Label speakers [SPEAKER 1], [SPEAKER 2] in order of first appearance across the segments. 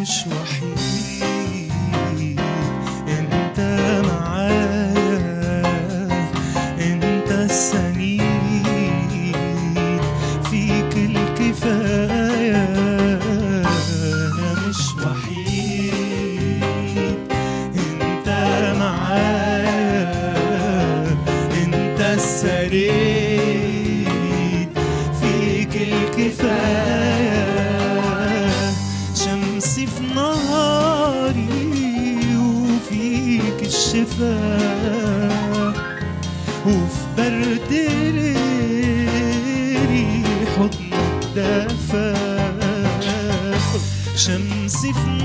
[SPEAKER 1] مش وحيد انت معايا انت السند فيك الكفاية انا مش وحيد انت معايا انت السريد فيك الكفاية شمسي في نهاري وفيك الشفاء وفي برد ليلي حضنك دفا شمسي في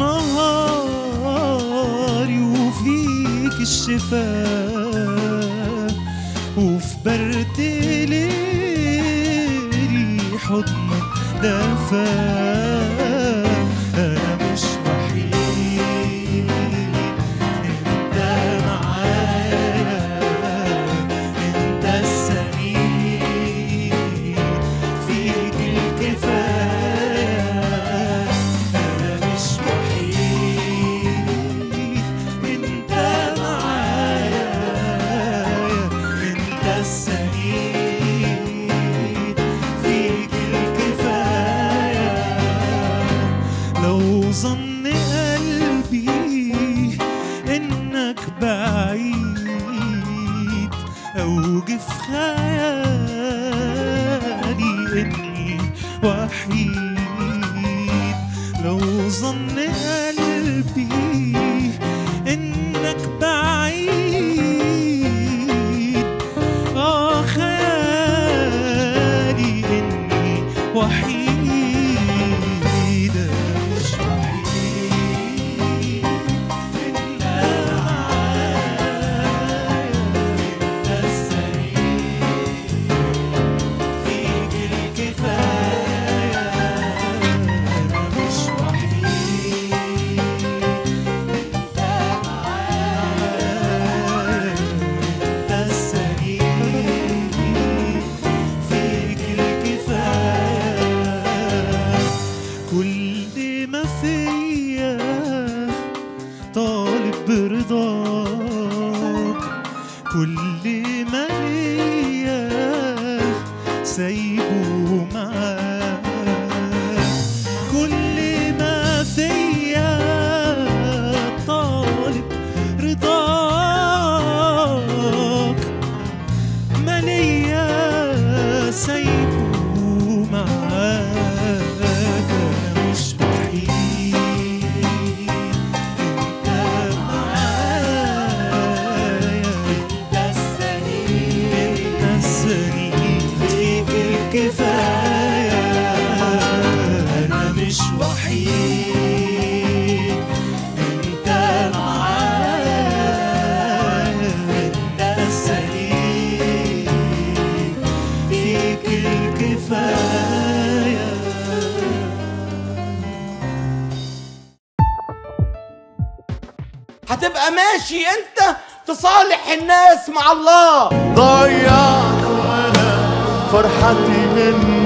[SPEAKER 1] نهاري وفيك الشفاء وفي برد ليلي حضنك دفا أنا مش وحيد أنت معايا أنت السند فيك الكفاية أنا مش وحيد أنت معايا أنت السند فيك الكفاية لو ظن قلبي إنك بعيد أو جه في خيالي إني وحيد لو ظن قلبي إنك بعيد آه خيالي إني وحيد مش وحيد أنت معايا أنت السرير فيك الكفاية أنا مش وحيد أنت معايا أنت السرير فيك الكفاية كل ما فيا طالب برضاك كل ما ليا سايبه معاك كل ما فيا طالب رضاك ما ليا سايبه معاك أنا مش وحيد انت معايا انت السنين انت السنين فيك الكفاية انا مش وحيد انت معايا انت السنين فيك الكفاية
[SPEAKER 2] هتبقى ماشي انت تصالح الناس مع الله
[SPEAKER 1] ضيعت وانا فرحتي منك